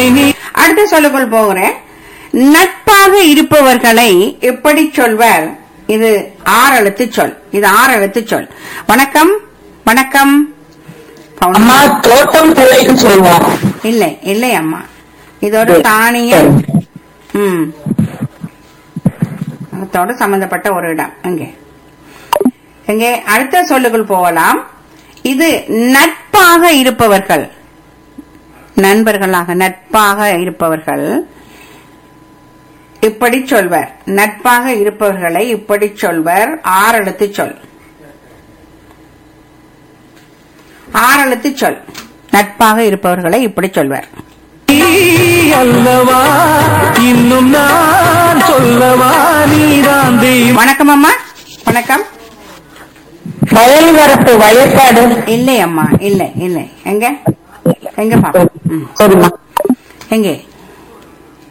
என்னை நீ அடுத்த சொல்லுக்குள் போகிறேன் நட்பாக இருப்பவர்களை எப்படி சொல்வர் இது ஆறு எழுத்து சொல் இது ஆறு எழுத்து சொல் வணக்கம் வணக்கம் பவுன். அம்மா தோட்டம் பிள்ளைன்னு சொல்லுவோம் இல்லை இல்லை அம்மா இது ஒரு தானிய ம் அதோட சம்பந்தப்பட்ட ஒரு இடம் இங்கே இங்கே அடுத்த சொல்லுக்குள் போகலாம் இது நட்பாக இருப்பவர்கள் நண்பர்களாக நட்பாக இருப்பவர்கள் இப்படி சொல்வர் நட்பாக இருப்பவர்களை இப்படி சொல்வர் ஆறெழுத்து சொல் ஆறெழுத்து சொல் நட்பாக இருப்பவர்களை இப்படி சொல்வர் அல்லவா இன்னும் நான் சொல்லவா நீதான் தெய்வம் வணக்கம் அம்மா வணக்கம் வயல் வரப்பு வயக்காடு இல்லை அம்மா இல்லை இல்லை எங்க எங்க பாப்போம் ம். சரிம்மா எங்கே